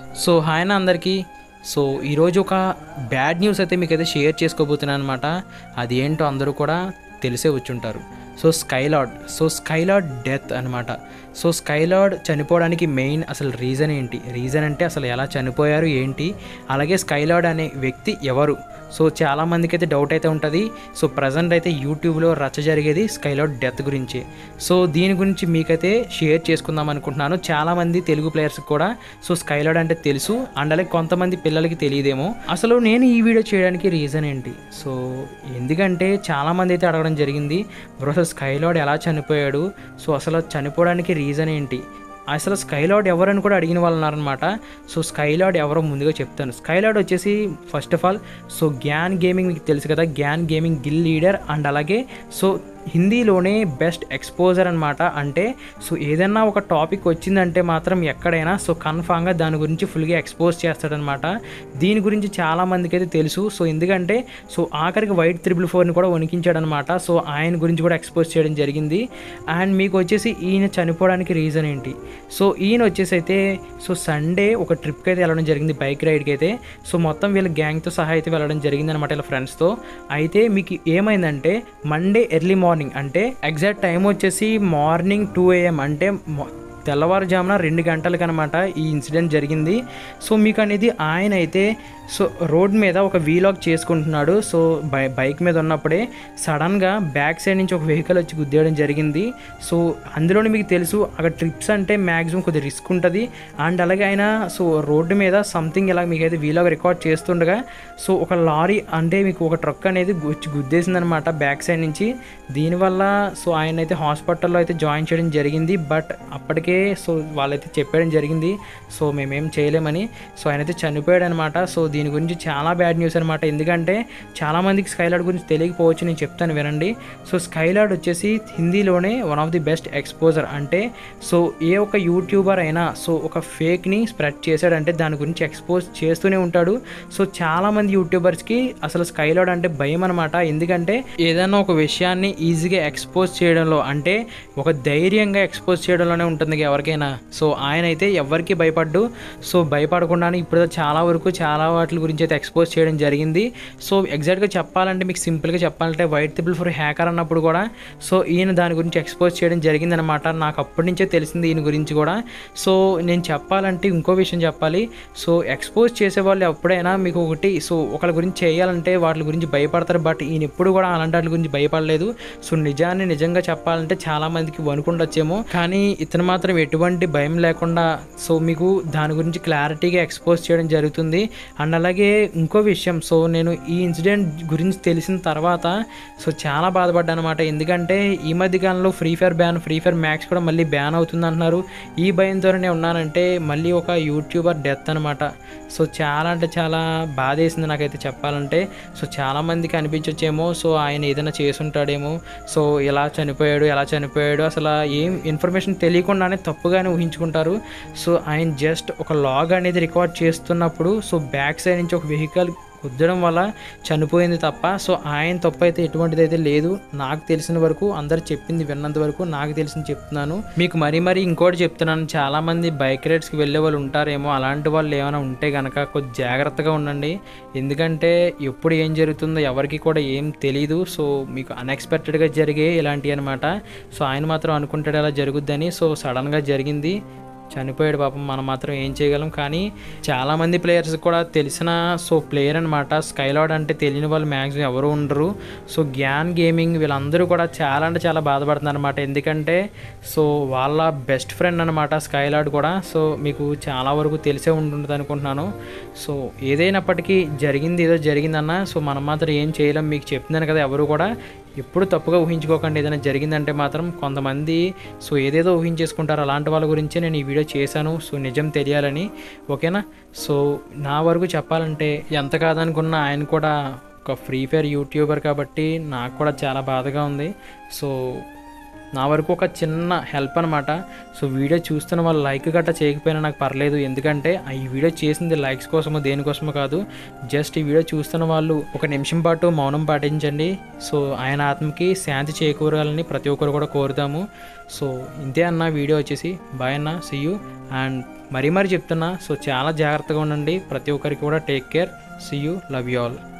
so hi అన్న అందరికీ so ఈరోజు ఒక బ్యాడ్ న్యూస్ అయితే మీకైతే షేర్ చేసుకోబోతున్నాను అనమాట అది ఏంటో అందరూ కూడా తెలిసే వచ్చుంటారు so Skylord so Skylord death అనమాట సో స్కైలాడ్ చనిపోవడానికి మెయిన్ అసలు రీజన్ ఏంటి రీజన్ అంటే అసలు ఎలా చనిపోయారు ఏంటి అలాగే స్కైలాడ్ అనే వ్యక్తి ఎవరు సో చాలామందికి అయితే డౌట్ అయితే ఉంటుంది సో ప్రజెంట్ అయితే యూట్యూబ్లో రచ్చ జరిగేది స్కైలాడ్ డెత్ గురించి సో దీని గురించి మీకైతే షేర్ చేసుకుందాం అనుకుంటున్నాను చాలామంది తెలుగు ప్లేయర్స్ కూడా సో స్కైలాడ్ అంటే తెలుసు అండ్ అలాగే కొంతమంది పిల్లలకి తెలియదేమో అసలు నేను ఈ వీడియో చేయడానికి రీజన్ ఏంటి సో ఎందుకంటే చాలామంది అయితే అడగడం జరిగింది బ్రో అసలు స్కైలాడ్ ఎలా చనిపోయాడు సో అసలు చనిపోవడానికి రీజన్ ఏంటి అసలు స్కైలాడ్ ఎవరని కూడా అడిగిన వాళ్ళు ఉన్నారనమాట సో స్కైలాడ్ ఎవరో ముందుగా చెప్తాను స్కైలాడ్ వచ్చేసి first of all so Gyan gaming మీకు తెలుసు కదా Gyan gaming guild leader and అలాగే సో హిందీలోనే బెస్ట్ ఎక్స్పోజర్ అనమాట అంటే సో ఏదైనా ఒక టాపిక్ వచ్చిందంటే మాత్రం ఎక్కడైనా సో కన్ఫామ్గా దాని గురించి ఫుల్గా ఎక్స్పోజ్ చేస్తాడనమాట దీని గురించి చాలా మందికి అయితే తెలుసు సో ఎందుకంటే సో ఆఖరికి వైట్ త్రిబుల్ ఫోర్ని కూడా వణికించాడనమాట సో ఆయన గురించి కూడా ఎక్స్పోజ్ చేయడం జరిగింది అండ్ మీకు వచ్చేసి ఈయన చనిపోవడానికి రీజన్ ఏంటి సో ఈయన వచ్చేసి అయితే సో సండే ఒక ట్రిప్కి అయితే వెళ్ళడం జరిగింది బైక్ రైడ్కి అయితే సో మొత్తం వీళ్ళ గ్యాంగ్తో సహా అయితే వెళ్ళడం జరిగింది అనమాట వీళ్ళ ఫ్రెండ్స్తో అయితే మీకు ఏమైందంటే మండే ఎర్లీ మార్నింగ్ అంటే ఎగ్జాక్ట్ టైం వచ్చేసి మార్నింగ్ టూ ఏఎం అంటే మొ- తెల్లవారుజామున రెండు గంటలకు అనమాట ఈ ఇన్సిడెంట్ జరిగింది సో మీకు అనేది ఆయన అయితే సో రోడ్ మీద ఒక వీలాగ్ చేసుకుంటున్నాడు సో బై బైక్ మీద ఉన్నప్పుడే సడన్గా బ్యాక్ సైడ్ నుంచి ఒక వెహికల్ వచ్చి గుద్దేయడం జరిగింది సో అందులోనే మీకు తెలుసు అక్కడ ట్రిప్స్ అంటే మ్యాక్సిమం కొద్దిగా రిస్క్ ఉంటుంది అండ్ అలాగే ఆయన సో రోడ్డు మీద సంథింగ్ ఇలా మీకు అయితే వీలాగ్ రికార్డ్ చేస్తుండగా సో ఒక లారీ అంటే మీకు ఒక ట్రక్ అనేది వచ్చి గుద్దేసిందనమాట బ్యాక్ సైడ్ నుంచి దీనివల్ల సో ఆయన అయితే హాస్పిటల్లో అయితే జాయిన్ చేయడం జరిగింది బట్ అప్పటికే సో వాళ్ళైతే చెప్పడం జరిగింది సో మేమేం చేయలేమని సో ఆయన అయితే చనిపోయాడు అనమాట సో దీని గురించి చాలా బ్యాడ్ న్యూస్ అనమాట ఎందుకంటే చాలామందికి స్కైలాడ్ గురించి తెలియకపోవచ్చు నేను చెప్తాను వినండి సో స్కైలాడ్ వచ్చేసి హిందీలోనే one of the best exposure అంటే సో ఏ ఒక యూట్యూబర్ అయినా సో ఒక ఫేక్ని స్ప్రెడ్ చేశాడంటే దాని గురించి ఎక్స్పోజ్ చేస్తూనే ఉంటాడు సో చాలామంది యూట్యూబర్స్కి అసలు స్కైలాడ్ అంటే భయం అనమాట ఎందుకంటే ఏదైనా ఒక విషయాన్ని ఈజీగా ఎక్స్పోజ్ చేయడంలో అంటే ఒక ధైర్యంగా ఎక్స్పోజ్ చేయడంలోనే ఉంటుంది ఎవరికైనా సో ఆయన అయితే ఎవరికి భయపడ్డు సో భయపడకుండానే ఇప్పుడు చాలా వరకు చాలా వాటి గురించి అయితే ఎక్స్పోజ్ చేయడం జరిగింది సో ఎగ్జాక్ట్గా చెప్పాలంటే మీకు సింపుల్గా చెప్పాలంటే వైట్ త్రిబుల్ ఫోర్ హ్యాకర్ అన్నప్పుడు కూడా సో ఈయన దాని గురించి ఎక్స్పోజ్ చేయడం జరిగింది అనమాట నాకు అప్పటి నుంచే తెలిసింది ఈయన గురించి కూడా సో నేను చెప్పాలంటే ఇంకో విషయం చెప్పాలి సో ఎక్స్పోజ్ చేసే వాళ్ళు ఎప్పుడైనా మీకు ఒకటి సో ఒకళ్ళ గురించి చేయాలంటే వాటి గురించి భయపడతారు బట్ ఈయన ఎప్పుడు కూడా అలాంటి వాటి గురించి భయపడలేదు సో నిజాన్ని నిజంగా చెప్పాలంటే చాలా మందికి వనుకుండొచ్చేమో కానీ ఇతను మాత్రం ఎటువంటి భయం లేకుండా సో మీకు దాని గురించి క్లారిటీగా ఎక్స్పోజ్ చేయడం జరుగుతుంది అండ్ అలాగే ఇంకో విషయం సో నేను ఈ ఇన్సిడెంట్ గురించి తెలిసిన తర్వాత సో చాలా బాధపడ్డాను అనమాట ఎందుకంటే ఈ మధ్య కాలంలో Free Fire ban Free Fire Max కూడా మళ్ళీ బ్యాన్ అవుతుంది అంటున్నారు ఈ భయంతోనే ఉన్నానంటే మళ్ళీ ఒక యూట్యూబర్ డెత్ అనమాట సో చాలా అంటే చాలా బాధ వేసింది నాకైతే చెప్పాలంటే సో చాలా మందికి అనిపించొచ్చేమో సో ఆయన ఏదైనా చేసుంటాడేమో సో ఎలా చనిపోయాడు ఎలా చనిపోయాడు అసలు ఏం ఇన్ఫర్మేషన్ తెలియకుండానే తప్పుగానే ఊహించుకుంటారు సో ఆయన జస్ట్ ఒక లాగ్ అనేది రికార్డ్ చేస్తున్నప్పుడు సో బ్యాక్ సైడ్ నుంచి ఒక వెహికల్ గుద్దడం వల్ల చనిపోయింది తప్ప సో ఆయన తప్పు అయితే ఎటువంటిది అయితే లేదు నాకు తెలిసిన వరకు అందరు చెప్పింది విన్నంత వరకు నాకు తెలిసింది చెప్తున్నాను మీకు మరీ మరీ ఇంకోటి చెప్తున్నాను చాలామంది బైక్ రైడ్స్కి వెళ్ళే వాళ్ళు ఉంటారేమో అలాంటి వాళ్ళు ఏమైనా ఉంటే కనుక కొద్ది జాగ్రత్తగా ఉండండి ఎందుకంటే ఎప్పుడు ఏం జరుగుతుందో ఎవరికి కూడా ఏం తెలియదు సో మీకు అన్ఎక్స్పెక్టెడ్గా జరిగే ఇలాంటివి అనమాట సో ఆయన మాత్రం అనుకుంటాడు అలా జరుగుద్దని సో సడన్గా జరిగింది చనిపోయాడు పాపం మనం మాత్రం ఏం చేయగలం కానీ చాలామంది ప్లేయర్స్ కూడా తెలిసిన సో ప్లేయర్ అనమాట స్కైలాడ్ అంటే తెలియని వాళ్ళు మ్యాక్సిమం ఎవరు ఉండరు సో గ్యాన్ గేమింగ్ వీళ్ళందరూ కూడా చాలా అంటే చాలా బాధపడుతున్నారు అనమాట ఎందుకంటే సో వాళ్ళ బెస్ట్ ఫ్రెండ్ అనమాట స్కైలాడ్ కూడా సో మీకు చాలా వరకు తెలిసే ఉంటుంది అనుకుంటున్నాను సో ఏదైనప్పటికీ జరిగింది ఏదో జరిగిందన్న సో మనం మాత్రం ఏం చేయలేం మీకు చెప్తున్నాను కదా ఎవరు కూడా ఎప్పుడు తప్పుగా ఊహించుకోకండి ఏదైనా జరిగిందంటే మాత్రం కొంతమంది సో ఏదేదో ఊహించేసుకుంటారు అలాంటి వాళ్ళ గురించే నేను ఈ వీడియో చేశాను సో నిజం తెలియాలని ఓకేనా సో నా వరకు చెప్పాలంటే ఎంత కాదనుకున్నా ఆయన కూడా ఒక ఫ్రీ ఫైర్ యూట్యూబర్ కాబట్టి నాకు కూడా చాలా బాధగా ఉంది సో నా వరకు ఒక చిన్న హెల్ప్ అనమాట సో వీడియో చూస్తున్న వాళ్ళు లైక్ గట్రా చేయకపోయినా నాకు పర్లేదు ఎందుకంటే ఆ ఈ వీడియో చేసింది లైక్స్ కోసమో దేనికోసమో కాదు జస్ట్ ఈ వీడియో చూస్తున్న వాళ్ళు ఒక నిమిషం పాటు మౌనం పాటించండి సో ఆయన ఆత్మకి శాంతి చేకూరాలని ప్రతి ఒక్కరు కూడా కోరుతాము సో ఇంతే అన్న వీడియో వచ్చేసి బాయ్ అన్న సియూ అండ్ మరీ మరీ చెప్తున్నా సో చాలా జాగ్రత్తగా ఉండండి ప్రతి ఒక్కరికి కూడా take care see you love you all